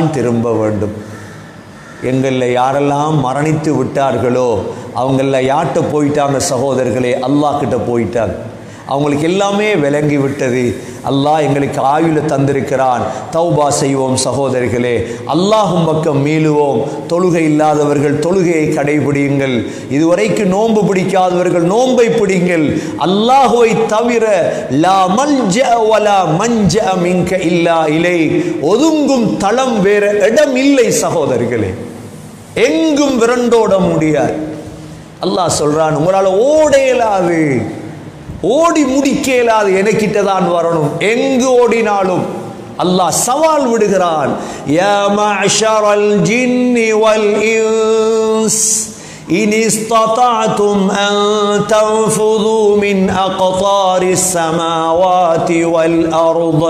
தான் திரும்ப வேண்டும் எங்களில் யாரெல்லாம் மரணித்து விட்டார்களோ அவங்களில் யார்கிட்ட போயிட்டாங்க சகோதரர்களே அல்லாஹ் கிட்ட போயிட்டாங்க அவங்களுக்கு எல்லாமே விளங்கி விட்டது அல்லாஹ் எங்களுக்கு ஆயுள தந்திருக்கிறான் தௌபா செய்வோம் சகோதரிகளே அல்லாஹும் பக்கம் மீளுவோம் தொழுகை இல்லாதவர்கள் தொழுகையை கடைபிடியுங்கள் இதுவரைக்கு நோன்பு பிடிக்காதவர்கள் நோன்பை பிடிங்கள் அல்லாஹுவை தவிர லா மல்ஜ வலா மஞ்ச மின்க இல்லா இலை ஒதுங்கும் தளம் வேற இடம் இல்லை சகோதரிகளே எங்கும் விரண்டோட முடியாது அல்லாஹ் சொல்றான் உங்களால ஓட இயலாது ஓடி முடிக்க இயலாது எனக்கிட்ட தான் வரணும் எங்கு ஓடினாலும் அல்லாஹ் சவால் விடுகிறான் யா மஅஷரல் ஜின்னி வல் இன்ஸ் إن استطعتم أن تنفذوا من أقطار السماوات والأرض